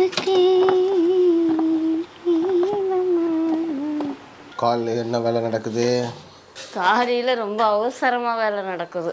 காலில் என்ன வேலை நடக்குது காரியில் ரொம்ப அவசரமாக வேலை நடக்குது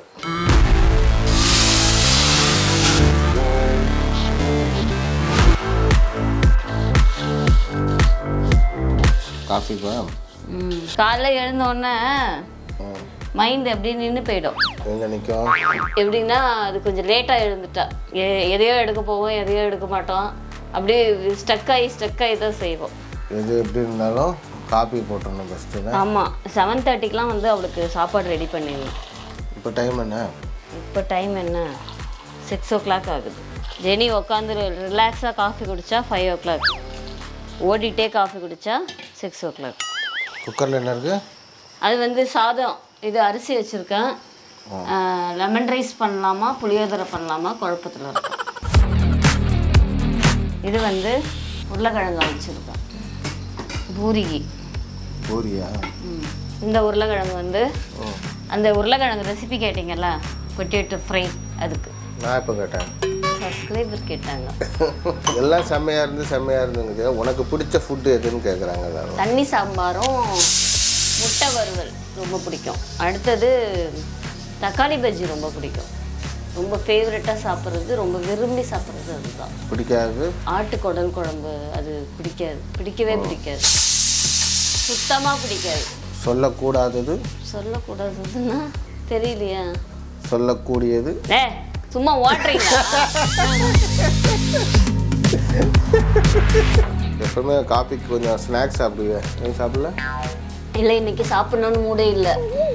காஃபி பா ம் காலைல எழுந்த உடனே மைண்ட் அப்படியே நின்று போயிடும் எங்கே நிற்கும் எப்படின்னா அது கொஞ்சம் லேட்டாக எழுந்துட்டா எ- எதையோ எடுக்க போவோம் எதையோ எடுக்க மாட்டோம் அப்படியே ஸ்டக் ஆகி ஸ்டக் ஆகி தான் செய்வோம் எது எப்படி இருந்தாலும் காஃபி போட்டுடணும் ஃபஸ்ட்டு ஆமாம் செவன் தேர்ட்டிக்கெலாம் வந்து அவளுக்கு சாப்பாடு ரெடி பண்ணிடணும் இப்போ டைம் என்ன இப்போ டைம் என்ன சிக்ஸ் ஓ கிளாக் ஆகுது ஜெனி உட்காந்து ரிலாக்ஸாக காஃபி குடித்தா ஃபைவ் ஓ கிளாக் ஓடிட்டே காஃபி குடித்தா சிக்ஸ் ஓ கிளாக் குக்கரில் என்ன இருக்குது அது வந்து சாதம் இது அரிசி வச்சுருக்கேன் லெமன் ரைஸ் பண்ணலாமா புளியோதரை பண்ணலாமா குழப்பத்தில் இருக்கும் இது வந்து உருளைக்கிழங்கு வச்சுருக்கேன் பூரிகி பூரியா ம். இந்த உருளைக்கிழங்கு வந்து அந்த உருளைக்கிழங்கு ரெசிபி கேட்டிங்கல்ல பொட்டேட்டோ ஃப்ரை அதுக்கு நான் இப்போ கேட்டேன் சப்ஸ்கிரைபர் கேட்டாங்க எல்லாம் செம்மையாக இருந்து செம்மையாக இருந்துங்க உனக்கு பிடிச்ச ஃபுட்டு எதுன்னு கேட்குறாங்க எல்லாரும் தண்ணி சாம்பாரும் முட்டை வறுவல் ரொம்ப பிடிக்கும் அடுத்தது தக்காளி பஜ்ஜி ரொம்ப பிடிக்கும் ரொம்ப ஃபேவரட்டாக சாப்பிட்றது ரொம்ப விரும்பி சாப்பிட்றது அதுதான் பிடிக்காது ஆட்டு குடல் குழம்பு அது பிடிக்காது பிடிக்கவே பிடிக்காது சுத்தமாக பிடிக்காது சொல்லக்கூடாதது சொல்லக்கூடாதுன்னா தெரியலையா சொல்லக்கூடியது ஏ சும்மா ஓட்டுறீங்க எப்பவுமே காஃபிக்கு கொஞ்சம் ஸ்நாக்ஸ் சாப்பிடுவேன் நீ சாப்பிடல இல்லை இன்னைக்கு சாப்பிடணும்னு மூடே இல்லை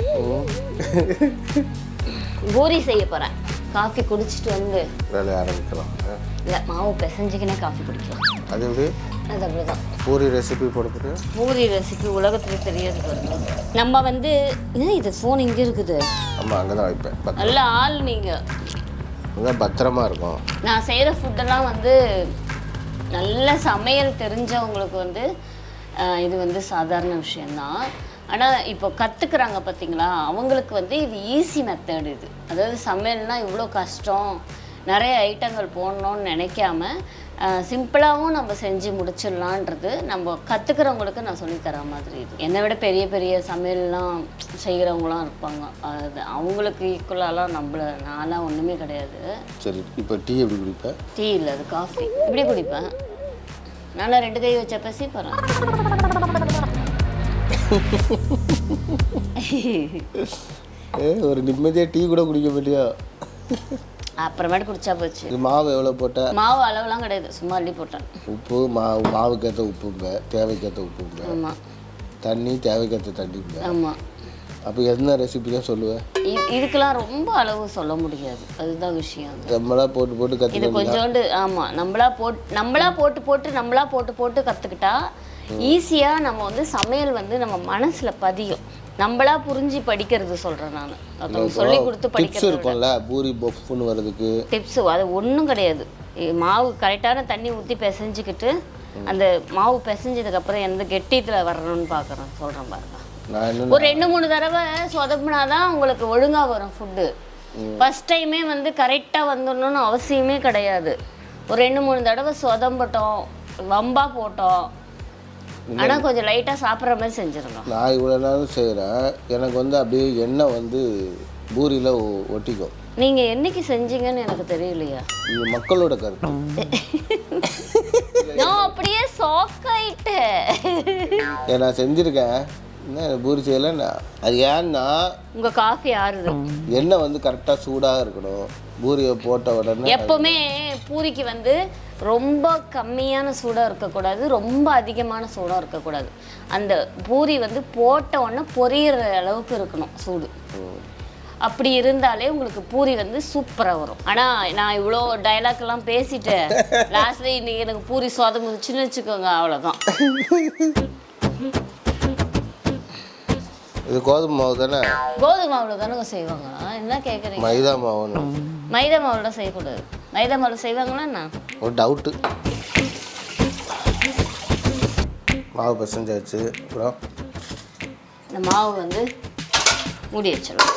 பூரி செய்ய போகிறேன் காஃபி குடிச்சிட்டு வந்து வேலையை ஆரம்பிக்கலாம் ஆ. இல்லை மாவு பிசைஞ்சிக்கினே காஃபி குடிக்கலாம் அது எப்படி அது அப்படிதான் பூரி ரெசிபி போடுறது பூரி ரெசிபி உலகத்துல தெரியாது பாருங்க நம்ம வந்து என்ன இது ஃபோன் இங்கே இருக்குது ஆமாம் அங்கே தான் வைப்பேன் பத் நல்ல ஆள் நீங்கள் அங்கே பத்திரமா இருக்கும் நான் செய்கிற ஃபுட்டெல்லாம் வந்து நல்ல சமையல் தெரிஞ்சவங்களுக்கு வந்து ஆஹ், இது வந்து சாதாரண விஷயந்தான் ஆனால் இப்போ கற்றுக்குறாங்க பார்த்தீங்களா அவங்களுக்கு வந்து இது ஈஸி மெத்தட் இது அதாவது சமையல்னா இவ்வளோ கஷ்டம் நிறைய ஐட்டங்கள் போடணும்னு நினைக்காம சிம்பிளாகவும் நம்ம செஞ்சு முடிச்சிடலான்றது நம்ம கற்றுக்கிறவங்களுக்கு நான் சொல்லித்தர மாதிரி இது என்னை விட பெரிய பெரிய சமையல்லாம் செய்கிறவங்களாம் இருப்பாங்க அது அவங்களுக்கு ஈக்குவலாலாம் நம்மள நான்லாம் ஒன்றுமே கிடையாது சரி இப்போ டீ எப்படி குடிப்பேன் டீ இல்லை அது காஃபி இப்படி குடிப்பேன் நானும் ரெண்டு கை வச்ச பசி போகிறேன் ஏ ஒரு நிம்மதியாக டீ கூட குடிக்க மாட்டியா அப்புறமேட்டு குடிச்சா போச்சு இது மாவு எவ்வளோ போட்ட மாவு அளவுலாம் கிடையாது சும்மா அள்ளி போட்டேன் உப்பு மாவு மாவுக்கேற்ற உப்பும்ப தேவைக்கேற்ற உப்பும்ப ஆமாம் தண்ணி தேவைக்கேற்ற தண்ணிம்ப ஆமாம் அப்போ என்ன ரெசிபி தான் சொல்லுவேன் இதுக்கெல்லாம் ரொம்ப அளவு சொல்ல முடியாது அதுதான் விஷயம் நம்மளா போட்டு போட்டு இது கற்றுக்க கொஞ்சோண்டு ஆமாம் நம்மளா போட்டு நம்மளா போட்டு போட்டு நம்மளா போட்டு போட்டு கற்றுக்கிட்டா ஈஸியாக நம்ம வந்து சமையல் வந்து நம்ம மனசில் பதியும் நம்மளா புரிஞ்சு படிக்கிறது சொல்கிறேன் நான் ஒருத்தவங்க சொல்லி கொடுத்து டிப்ஸ் படிக்கிறது இருக்கும்ல பூரி பஃப்னு வர்றதுக்கு டிப்ஸு அது ஒன்றும் கிடையாது இ- மாவு கரெக்டான தண்ணி ஊற்றி பிசைஞ்சிக்கிட்டு அந்த மாவு பிசைஞ்சதுக்கப்புறம் எந்த கெட்டியத்தில் வரணும்னு பார்க்குறேன் சொல்கிறேன் பாருங்க நான் என்ன ஒரு ரெண்டு மூணு தடவை சொதப்புனாதான் உங்களுக்கு ஒழுங்காக வரும் ஃபுட்டு ஃபஸ்ட் டைமே வந்து கரெக்டாக வந்துடணும்னு அவசியமே கிடையாது ஒரு ரெண்டு மூணு தடவை சொதம்பட்டோம் வம்பா போட்டோம் ஆனால் கொஞ்சம் லைட்டாக சாப்பிட்ற மாதிரி செஞ்சிடணும் நான் இவ்வளோ நேரம் செய்கிறேன் எனக்கு வந்து அப்படியே எண்ணெய் வந்து பூரியில் ஒட்டிக்கும் நீங்கள் என்னைக்கு செஞ்சீங்கன்னு எனக்கு தெரியலையா இது மக்களோட கருத்து நான் அப்படியே ஷாக் ஆயிட்டேன் ஏன் நான் செஞ்சுருக்கேன் என்ன பூரி செய்யலைன்னா அது ஏன்னா உங்கள் காஃபி ஆறுது எண்ணெய் வந்து கரெக்டாக சூடாக இருக்கணும் பூரியை போட்ட உடனே எப்பவுமே பூரிக்கு வந்து ரொம்ப கம்மியான சூடாக இருக்கக்கூடாது ரொம்ப அதிகமான சூடாக இருக்கக்கூடாது அந்த பூரி வந்து போட்ட உடனே பொரியிற அளவுக்கு இருக்கணும் சூடு அப்படி இருந்தாலே உங்களுக்கு பூரி வந்து சூப்பராக வரும் ஆனால் நான் இவ்வளோ டைலாக்லாம் பேசிட்டு லாஸ்ட்ல இன்னைக்கு எனக்கு பூரி சொதமுச்சுன்னு வச்சுக்கோங்க அவ்வளோதான் இது கோதுமை மாவு தானே கோதுமை மாவில் தானே செய்வாங்க என்ன கேட்குறீங்க மைதா மாவுன்னு மைதா மாவில் செய்யக்கூடாது மைதா மாவில் செய்வாங்களா என்ன ஒரு டவுட்டு மாவு பசஞ்சாச்சு அப்புறம் இந்த மாவு வந்து மூடி வச்சிடலாம்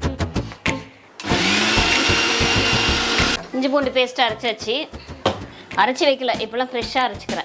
இஞ்சி பூண்டு பேஸ்ட் அரைச்சாச்சு அரைச்சி வைக்கல இப்போலாம் ஃப்ரெஷ்ஷாக அரைச்சிக்கிறேன்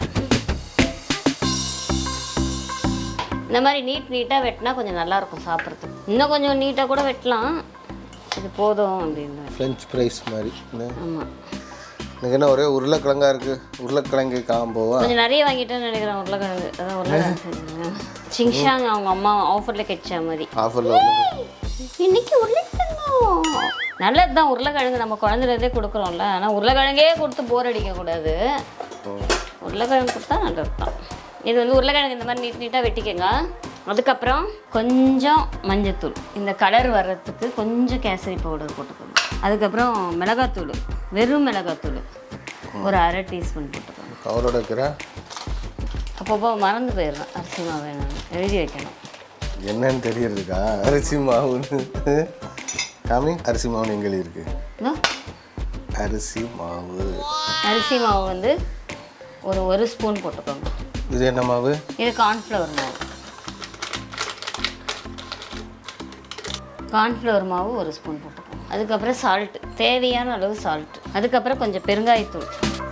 இந்த மாதிரி நீட் நீட்டாக வெட்டினா கொஞ்சம் நல்லா இருக்கும் சாப்பிட்றதுக்கு இன்னும் கொஞ்சம் நீட்டாக கூட வெட்டலாம் இது போதும் அப்படின்னு ஃப்ரெஞ்ச் ஃப்ரைஸ் மாதிரி என்ன? ஆமாம் எனக்கு என்ன ஒரே உருளைக்கிழங்கா இருக்குது உருளைக்கிழங்கு காம்போவா கொஞ்சம் நிறைய வாங்கிட்டேன்னு நினைக்கிறேன் உருளைக்கிழங்கு அதான் உருளைக்கிழங்கு சிங்ஷாங் அவங்க அம்மா ஆஃபரில் கிடைச்ச மாதிரி ஆஃபரில் இன்னைக்கு உருளைக்கிழங்கு நல்லது தான் உருளைக்கிழங்கு நம்ம குழந்தைலேருந்தே கொடுக்குறோம்ல ஆனால் உருளைக்கிழங்கே கொடுத்து போர் அடிக்கக்கூடாது உருளைக்கிழங்கு கொடுத்தா நல்லது தான் இது வந்து உருளைக்கிழங்கு இந்த மாதிரி நீட் நீட்டாக வெட்டிக்கங்க அதுக்கப்புறம் கொஞ்சம் மஞ்சத்தூள் இந்த கலர் வர்றதுக்கு கொஞ்சம் கேசரி பவுடர் போட்டுக்கோங்க அதுக்கப்புறம் மிளகாத்தூள் வெறும் மிளகாத்தூள் ஒரு அரை டீஸ்பூன் போட்டுக்கோங்க கவரோட வைக்கிறேன் அப்பப்போ மறந்து போயிடுறேன் அரிசி மாவு வேணும்னு எழுதி வைக்கணும் என்னன்னு தெரியறதுக்கா அரிசி மாவுன்னு காமி அரிசி மாவுன்னு எங்கே இருக்கு இதோ, அரிசி மாவு அரிசி மாவு வந்து ஒரு ஒரு ஸ்பூன் போட்டுக்கோங்க இது என்ன மாவு இது கார்ன்ஃப்ளவர் மாவு கார்ன்ஃப்ளவர் மாவு ஒரு ஸ்பூன் போட்டுக்கோங்க அதுக்கப்புறம் சால்ட் தேவையான அளவு சால்ட் அதுக்கப்புறம் கொஞ்சம் பெருங்காயத்தூள்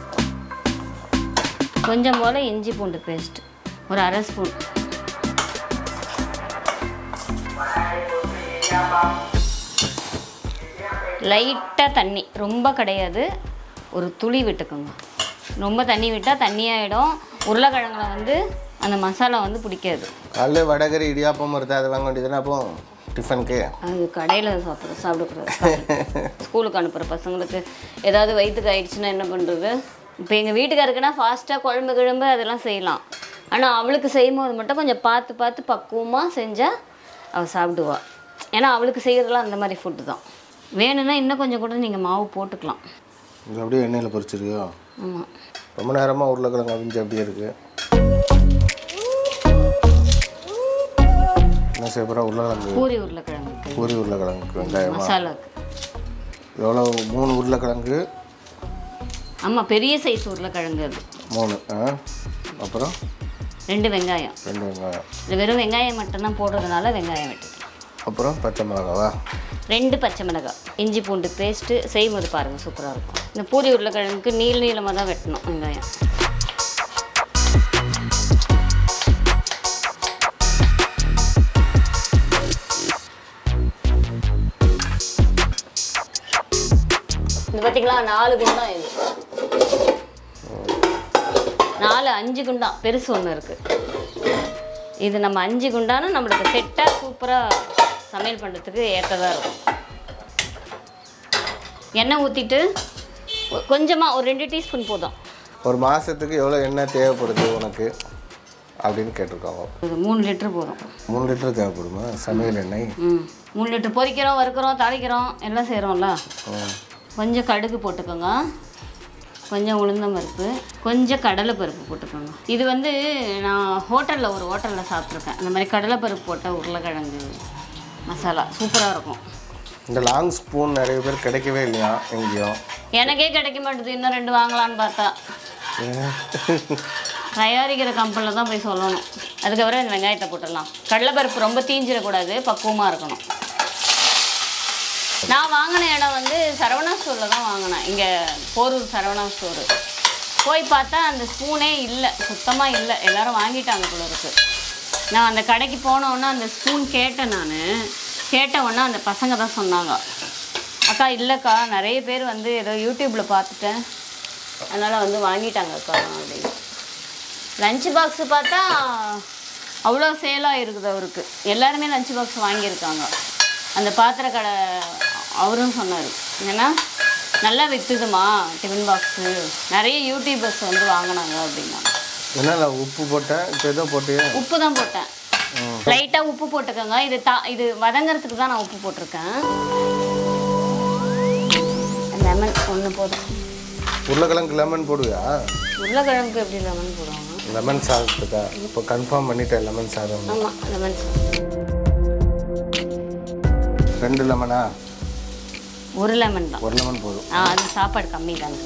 கொஞ்சம் போல் இஞ்சி பூண்டு பேஸ்ட் ஒரு அரை ஸ்பூன் லைட்டாக தண்ணி ரொம்ப கிடையாது ஒரு துளி விட்டுக்கோங்க ரொம்ப தண்ணி விட்டால் தண்ணியாகிடும் உருளைக்கிழங்குல வந்து அந்த மசாலா வந்து பிடிக்காது காலைல வடகரி இடியாப்பம் வருது அதை வாங்க வேண்டியதுனா அப்போ டிஃபனுக்கு அது கடையில் சாப்பிட சாப்பிடக்கூடாது ஸ்கூலுக்கு அனுப்புகிற பசங்களுக்கு ஏதாவது வயிற்றுக்கு ஆயிடுச்சுன்னா என்ன பண்ணுறது இப்போ எங்கள் வீட்டுக்காருக்குன்னா ஃபாஸ்ட்டாக குழம்பு கிழம்பு அதெல்லாம் செய்யலாம் ஆனால் அவளுக்கு செய்யும் போது மட்டும் கொஞ்சம் பார்த்து பார்த்து பக்குவமாக செஞ்சால் அவள் சாப்பிடுவா ஏன்னா அவளுக்கு செய்கிறதுலாம் அந்த மாதிரி ஃபுட்டு தான் வேணும்னா இன்னும் கொஞ்சம் கூட நீங்கள் மாவு போட்டுக்கலாம் இது அப்படியே எண்ணெயில் பொரிச்சிருக்கியோ ஆமாம் ரொம்ப நேரமாக உருளைக்கிழங்கு அவிஞ்சு அப்படியே இருக்கு என்ன செய்ய போகிறா உருளைக்கிழங்கு பூரி உருளைக்கிழங்குக்கு பூரி உருளைக்கிழங்கு வெங்காயமா மசாலாக்கு எவ்வளோ மூணு உருளைக்கிழங்கு ஆமாம் பெரிய சைஸ் உருளைக்கிழங்கு அது மூணு ஆ அப்புறம் ரெண்டு வெங்காயம் ரெண்டு வெங்காயம் இது வெறும் வெங்காயம் மட்டும்தான் போடுறதுனால வெங்காயம் வெட்டிக்கலாம் அப்புறம் பச்சை மிளகாவா ரெண்டு பச்சை மிளகாய் இஞ்சி பூண்டு பேஸ்ட்டு செய்யும்போது பாருங்கள் சூப்பராக இருக்கும் இந்த பூரி உருளைக்கிழங்குக்கு நீள நீளமாக தான் வெட்டணும் வெங்காயம் இது பார்த்தீங்களா நாலு குண்டான் இது நாலு அஞ்சு குண்டான் பெருசு ஒன்று இருக்குது இது நம்ம அஞ்சு குண்டானா நம்மளுக்கு செட்டாக சூப்பராக சமையல் பண்ணுறதுக்கு ஏற்றதாக இருக்கும் எண்ணெய் ஊற்றிட்டு கொஞ்சமாக ஒரு ரெண்டு டீஸ்பூன் போதும் ஒரு மாதத்துக்கு எவ்வளோ எண்ணெய் தேவைப்படுது உனக்கு அப்படின்னு கேட்டிருக்காங்க ஒரு மூணு லிட்டர் போதும் மூணு லிட்டர் தேவைப்படுமா சமையல் எண்ணெய் ம் மூணு லிட்டர் பொரிக்கிறோம் வறுக்கிறோம் தாளிக்கிறோம் எல்லாம் செய்கிறோம்ல ம். கொஞ்சம் கடுகு போட்டுக்கோங்க கொஞ்சம் உளுந்தம் பருப்பு கொஞ்சம் கடலை பருப்பு போட்டுக்கோங்க இது வந்து நான் ஹோட்டலில் ஒரு ஹோட்டலில் சாப்பிட்ருக்கேன் அந்த மாதிரி கடலை பருப்பு போட்ட உருளைக்கிழங்கு மசாலா சூப்பராக இருக்கும் இந்த லாங் ஸ்பூன் நிறைய பேர் கிடைக்கவே இல்லையா எங்கேயும் எனக்கே கிடைக்க மாட்டேது இன்னும் ரெண்டு வாங்கலான்னு பார்த்தா தயாரிக்கிற கம்பெனியில் தான் போய் சொல்லணும் அதுக்கப்புறம் இந்த வெங்காயத்தை போட்டுடலாம் கடலைப்பருப்பு ரொம்ப தீஞ்சிடக்கூடாது பக்குவமாக இருக்கணும் நான் வாங்கின இடம் வந்து சரவணா ஸ்டோரில் தான் வாங்கினேன் இங்கே போரூர் சரவணா ஸ்டோரு போய் பார்த்தா அந்த ஸ்பூனே இல்லை சுத்தமாக இல்லை எல்லாரும் வாங்கிட்டாங்க போல இருக்கு நான் அந்த கடைக்கு போனோன்னே அந்த ஸ்பூன் கேட்டேன் நான் கேட்ட உடனே அந்த பசங்க தான் சொன்னாங்க அக்கா இல்லைக்கா நிறைய பேர் வந்து ஏதோ யூடியூப்பில் பார்த்துட்டேன் அதனால் வந்து வாங்கிட்டாங்க அக்கா அப்படின்னு லஞ்ச் பாக்ஸு பார்த்தா அவ்வளோ சேலாக இருக்குது அவருக்கு எல்லாருமே லஞ்ச் பாக்ஸ் வாங்கியிருக்காங்க அந்த பாத்திர கடை அவரும் சொன்னார் ஏன்னா நல்லா விற்றுதுமா டிஃபன் பாக்ஸு நிறைய யூடியூபர்ஸ் வந்து வாங்கினாங்க அப்படின்னாங்க என்ன உப்பு போட்டேன் இப்போ ஏதோ போட்டியா உப்பு தான் போட்டேன் லைட்டாக உப்பு போட்டுக்கோங்க இது தா இது வதங்கறதுக்கு தான் நான் உப்பு போட்டிருக்கேன் லெமன் ஒன்று போதும் உருளைக்கிழங்கு லெமன் போடுவியா உருளைக்கிழங்குக்கு எப்படி லெமன் போடுவாங்க லெமன் சாதத்துக்கா இப்போ கன்ஃபார்ம் பண்ணிட்டேன் லெமன் சாதம் ஆமாம் லெமன் ரெண்டு லெமனா ஒரு லெமன் தான் ஒரு லெமன் போதும் ஆ அது சாப்பாடு கம்மி தானே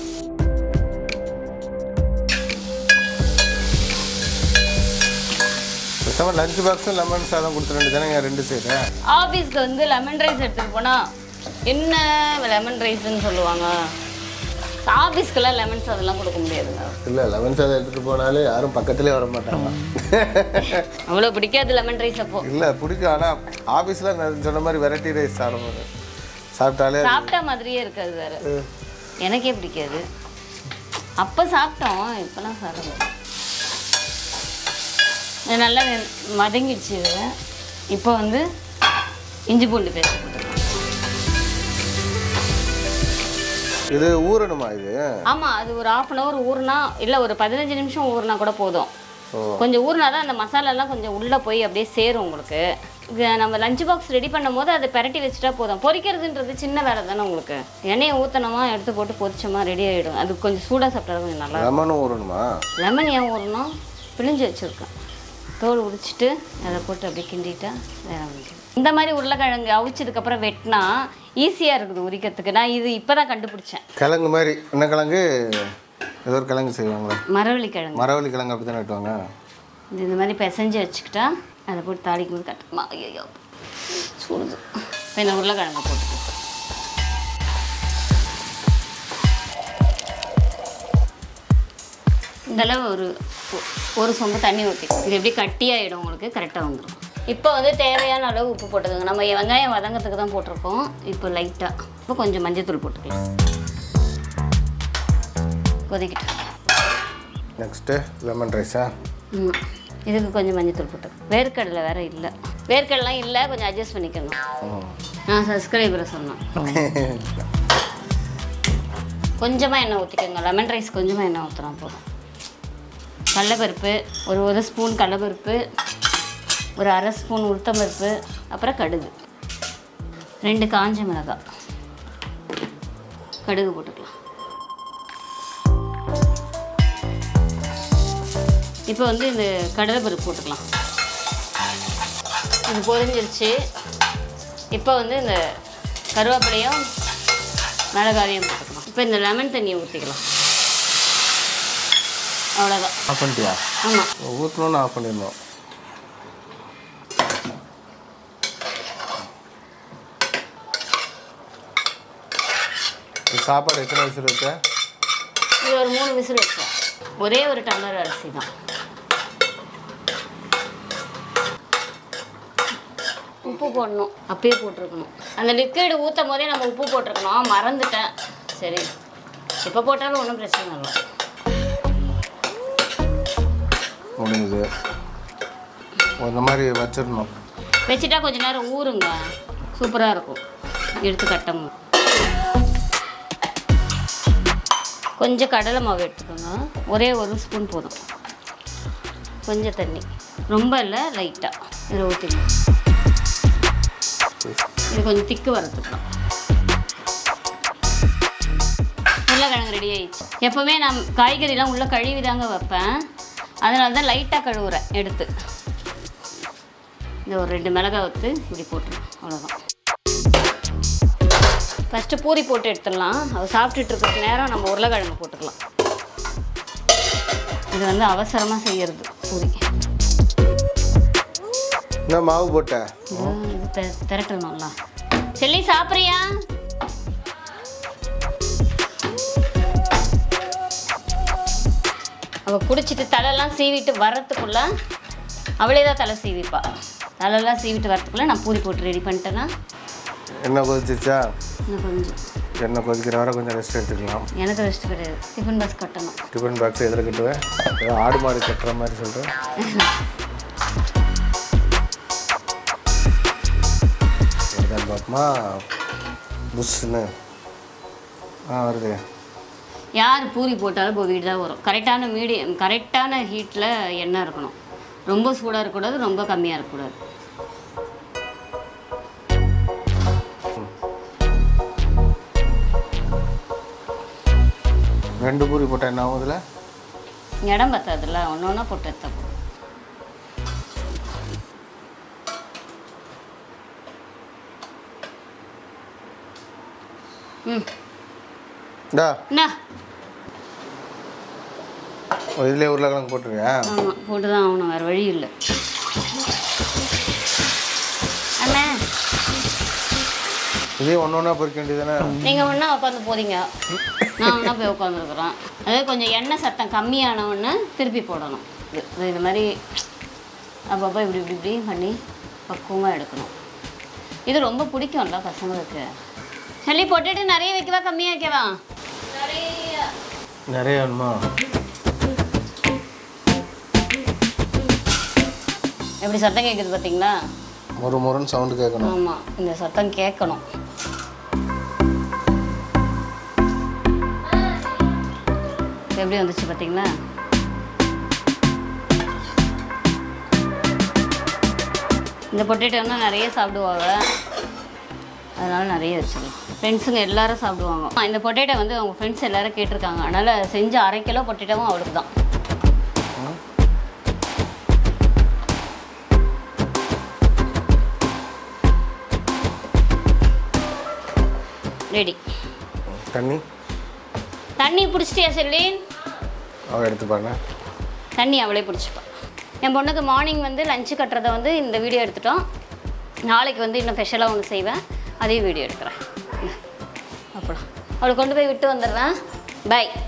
பேசாமல் லஞ்ச் பாக்ஸும் லெமன் சாதம் கொடுத்துட வேண்டியதானே ரெண்டு சைடு ஆஃபீஸ்க்கு வந்து லெமன் ரைஸ் எடுத்துகிட்டு போனால் என்ன லெமன் ரைஸ்ன்னு சொல்லுவாங்க ஆஃபீஸ்க்கெல்லாம் லெமன் சாதம்லாம் கொடுக்க முடியாதுங்க இல்லை லெமன் சாதம் எடுத்துகிட்டு போனாலே யாரும் பக்கத்துலேயே வர மாட்டாங்க அவ்வளோ பிடிக்காது லெமன் ரைஸ் அப்போ இல்லை பிடிக்கும் ஆனால் ஆஃபீஸில் நான் சொன்ன மாதிரி வெரைட்டி ரைஸ் சாப்பிடும்போது சாப்பிட்டாலே சாப்பிட்ட மாதிரியே இருக்காது வேற எனக்கே பிடிக்காது அப்போ சாப்பிட்டோம் இப்போலாம் சாப்பிட இது நல்லா வெ- மதங்கிடுச்சு இது இப்போ வந்து இஞ்சி பூண்டு பேஸ்ட் போட்டுக்கலாம் இது ஊறணுமா இது ஆமாம் அது ஒரு ஆஃப் அன் ஹவர் ஊறுனா இல்லை ஒரு பதினஞ்சு நிமிஷம் ஊறுனா கூட போதும் ஓ கொஞ்சம் ஊறினா தான் அந்த மசாலாலாம் கொஞ்சம் உள்ளே போய் அப்படியே சேரும் உங்களுக்கு இது நம்ம லஞ்ச் பாக்ஸ் ரெடி பண்ணும் போது அதை பெரட்டி வச்சுட்டா போதும் பொரிக்கிறதுன்றது சின்ன வேலை தானே உங்களுக்கு எண்ணெயை ஊற்றினோமா எடுத்து போட்டு பொரிச்சோமா ரெடி ஆகிடும் அது கொஞ்சம் சூடாக சாப்பிட்டா கொஞ்சம் நல்லா லெமனும் ஊறணுமா லெமன் ஏன் ஊறணும் பிழிஞ்சு வச்சுருக்கேன் தோல் உரிச்சிட்டு அதை போட்டு அப்படியே கிண்டிட்டா வேற வந்து இந்த மாதிரி உருளைக்கிழங்கு அவிச்சதுக்கப்புறம் வெட்டினா ஈஸியாக இருக்குது உரிக்கிறதுக்கு நான் இது இப்போ தான் கண்டுபிடிச்சேன் கிழங்கு மாதிரி என்ன கிழங்கு ஏதோ ஒரு கிழங்கு செய்வாங்களே மரவள்ளி கிழங்கு மரவள்ளி கிழங்கு அப்படி தானே வெட்டுவாங்க இது இந்த மாதிரி பிசைஞ்சு வச்சுக்கிட்டா அதை போட்டு தாளிக்கும் போது கட்டுமா ஐயோ சூடுது இப்போ இந்த உருளைக்கிழங்கு போட்டு இந்த அளவு ஒரு ஒ- ஒரு சொம்பு தண்ணி ஊற்றி இது எப்படி கட்டியாயிடும் உங்களுக்கு கரெக்டாக வந்துடும் இப்போ வந்து தேவையான அளவு உப்பு போட்டுக்கோங்க நம்ம வெங்காயம் வதங்கத்துக்கு தான் போட்டிருக்கோம் இப்போ லைட்டாக இப்போ கொஞ்சம் மஞ்சத்தூள் போட்டுக்கலாம் கொதிக்கிட்டு நெக்ஸ்ட்டு லெமன் ரைஸா ம். இதுக்கு கொஞ்சம் மஞ்சத்தூள் போட்டு வேர்க்கடலை வேற இல்லை வேர்க்கடலாம் இல்லை கொஞ்சம் அட்ஜஸ்ட் பண்ணிக்கணும் நான் சப்ஸ்கிரைபரை சொன்னேன் கொஞ்சமாக எண்ணெய் ஊற்றிக்கோங்க லெமன் ரைஸ் கொஞ்சமாக எண்ணெய் ஊற்றுறோம் போதும் கடலப்பருப்பு ஒரு ஒரு ஸ்பூன் கடலப்பருப்பு ஒரு அரை ஸ்பூன் உளுத்தம்பருப்பு அப்புறம் கடுகு ரெண்டு காஞ்ச மிளகாய் கடுகு போட்டுக்கலாம் இப்போ வந்து இந்த கடலைப்பருப்பு போட்டுக்கலாம் இது பொரிஞ்சிருச்சு இப்போ வந்து இந்த கருவேப்பிலையும் மிளகாவையும் போட்டுக்கலாம் இப்போ இந்த லெமன் தண்ணியை ஊற்றிக்கலாம் அவ்வளோதான் ஆஃப் பண்ணிட்டியா ஆமாம் ஊற்றணும்னு ஆஃப் பண்ணிடணும் இது சாப்பாடு எத்தனை வயசு இருக்கு இது ஒரு மூணு விசில் வச்சோம் ஒரே ஒரு டம்ளர் அரிசி தான் உப்பு போடணும் அப்பயே போட்டிருக்கணும் அந்த லிக்விடு ஊற்றும் போதே நம்ம உப்பு போட்டிருக்கணும் மறந்துட்டேன் சரி இப்போ போட்டாலும் ஒன்றும் பிரச்சனை இல்லை முடிஞ்சுது இந்த மாதிரி வச்சிடணும் வச்சுட்டா கொஞ்ச நேரம் ஊறுங்க சூப்பராக இருக்கும் எடுத்து கட்டணும் கொஞ்சம் கடலை மாவு எடுத்துக்கோங்க ஒரே ஒரு ஸ்பூன் போதும் கொஞ்சம் தண்ணி ரொம்ப இல்லை லைட்டாக இதில் ஊற்றிக்கணும் இது கொஞ்சம் திக்கு வரத்துக்கலாம் உருளைக்கிழங்கு ரெடி ஆயிடுச்சு எப்போவுமே நான் காய்கறிலாம் உள்ளே கழுவி தாங்க வைப்பேன் அதனால தான் லைட்டாக கழுவுறேன் எடுத்து இந்த ஒரு ரெண்டு மிளகாய் ஊற்று இப்படி போட்டுருலாம் அவ்வளோதான் ஃபஸ்ட்டு பூரி போட்டு எடுத்துடலாம் அது சாப்பிட்டுட்டு இருக்கிற நேரம் நம்ம உருளைக்கிழங்கு போட்டுக்கலாம் இது வந்து அவசரமாக செய்யறது பூரி என்ன மாவு போட்ட இது இது தெ- திரட்டணும்ல செல்லி சாப்பிட்றியா அவள் குடிச்சிட்டு தலையெல்லாம் சீவிட்டு வர்றதுக்குள்ள அவளே தான் தலை சீவிப்பா தலையெல்லாம் சீவிட்டு வரத்துக்குள்ள நான் பூரி போட்டு ரெடி பண்ணிட்டேன்னா என்ன கொதிச்சிச்சா இன்னும் கொஞ்சம் எண்ணெய் கொதிக்கிற வரை கொஞ்சம் ரெஸ்ட் எடுத்துக்கலாம் எனக்கு ரெஸ்ட் கிடையாது டிஃபன் பாக்ஸ் கட்டணும் டிஃபன் பாக்ஸ் எதில் கட்டுவேன் ஏதோ ஆடு மாடு கட்டுற மாதிரி சொல்கிறேன் இதுதான் பார்ப்போமா புஷ்ஷுன்னு ஆ வருது யார் பூரி போட்டாலும் போவிட்டு தான் வரும் கரெக்டான மீடியம் கரெக்டான ஹீட்டில் எண்ணெய் இருக்கணும் ரொம்ப சூடாக இருக்கக்கூடாது ரொம்ப கம்மியாக இருக்கக்கூடாது ரெண்டு பூரி போட்டால் என்ன ஆகும் இதில் இடம் பத்தாதுல்ல ஒன்று ஒன்றா போட்டு எடுத்தா போதும் ம் இந்தா என்ன ஓ, இதுலயே உருளைக்கிழங்கு போட்டுருவியா ஆமாம் போட்டு தான் ஆகணும் வேறு வழி இல்லை அண்ணா இதே ஒன்று ஒன்றா பொறிக்க வேண்டியதானே நீங்கள் ஒன்றா உட்காந்து போதீங்க நான் ஒன்றா போய் உட்காந்துருக்குறேன் அதாவது கொஞ்சம் எண்ணெய் சத்தம் கம்மியான உடனே திருப்பி போடணும் இது இது இந்த மாதிரி அப்பப்போ இப்படி இப்படி இப்படி பண்ணி பக்குவமாக எடுக்கணும் இது ரொம்ப பிடிக்கும்ல பசங்களுக்கு சொல்லி போட்டுட்டு நிறைய வைக்கவா கம்மியாக வைக்கவா நிறைய நிறைய வேணுமா எப்படி சத்தம் கேட்குது பார்த்தீங்களா ஒரு முறைன்னு சவுண்டு கேட்கணும் ஆமாம் இந்த சத்தம் கேட்கணும் இப்ப எப்படி வந்துச்சு பார்த்தீங்களா இந்த பொட்டேட்டோன்னா நிறைய சாப்பிடுவாங்க அதனால நிறைய வச்சுருக்கேன் ஃப்ரெண்ட்ஸுங்க எல்லாரும் சாப்பிடுவாங்க இந்த பொட்டேட்டோ வந்து அவங்க ஃப்ரெண்ட்ஸ் எல்லாரும் கேட்டிருக்காங்க அதனால் செஞ்ச அரை கிலோ பொட்டேட்டோவும் அவளுக்கு தான் ரெடி தண்ணி தண்ணி பிடிச்சிட்டியா செல்லின் அவள் எடுத்து பாருங்க தண்ணி அவளே பிடிச்சிப்பா என் பொண்ணுக்கு மார்னிங் வந்து லஞ்சு கட்டுறதை வந்து இந்த வீடியோ எடுத்துட்டோம் நாளைக்கு வந்து இன்னும் ஸ்பெஷலாக ஒன்று செய்வேன் அதையும் வீடியோ எடுக்கிறேன் அப்புறம் அவளை கொண்டு போய் விட்டு வந்துடுறேன் பை